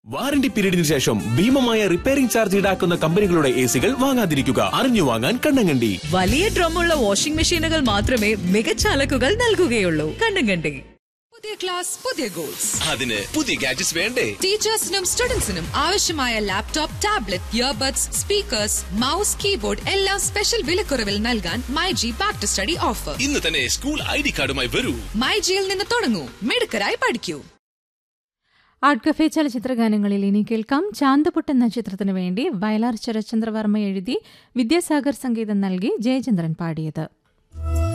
warranty പീരീഡിന് ശേഷം ഭീമമായ repairing charge ഈടാക്കുന്ന കമ്പനികളുടെ എ സികൾ വാങ്ങാതിരിക്കുക അറിഞ്ഞു വാങ്ങാൻ കണ്ണങ്കണ്ടി വലിയ ഡ്രമ്മുള്ള വാഷിംഗ് മെഷീനുകൾ മാത്രമേ മികച്ച അലക്കുകൾ നൽകുകയുള്ളൂ കണ്ണങ്കണ്ടി പുതിയ ക്ലാസ് പുതിയ ഗോൾസ് അതിന് പുതിയ ഗാഡ്ജറ്റ്സ് വേണ്ടേ ടീച്ചേഴ്സിനും സ്റ്റുഡൻസിനും ആവശ്യമായ laptop tablet earbuds speakers mouse keyboard എല്ലാം സ്പെഷ്യൽ വിലക്കുറവിൽ നൽകാൻ my G back to study offer ഇന്ന് തന്നെ സ്കൂൾ ഐ ഡി കാർഡുമായി വരൂ മൈ ജിയിൽ നിന്ന് തുടങ്ങൂ മിടുക്കരായി പഠിക്കൂ ആർട്ട് കഫേ ചലച്ചിത്ര ഗാനങ്ങളിൽ ഇനി കേൾക്കാം ചാന്തപുട്ട് എന്ന ചിത്രത്തിനു വേണ്ടി വയലാർ ശരത്ചന്ദ്രവർമ്മ എഴുതി വിദ്യാസാഗർ സംഗീതം നൽകി ജയചന്ദ്രൻ പാടിയത്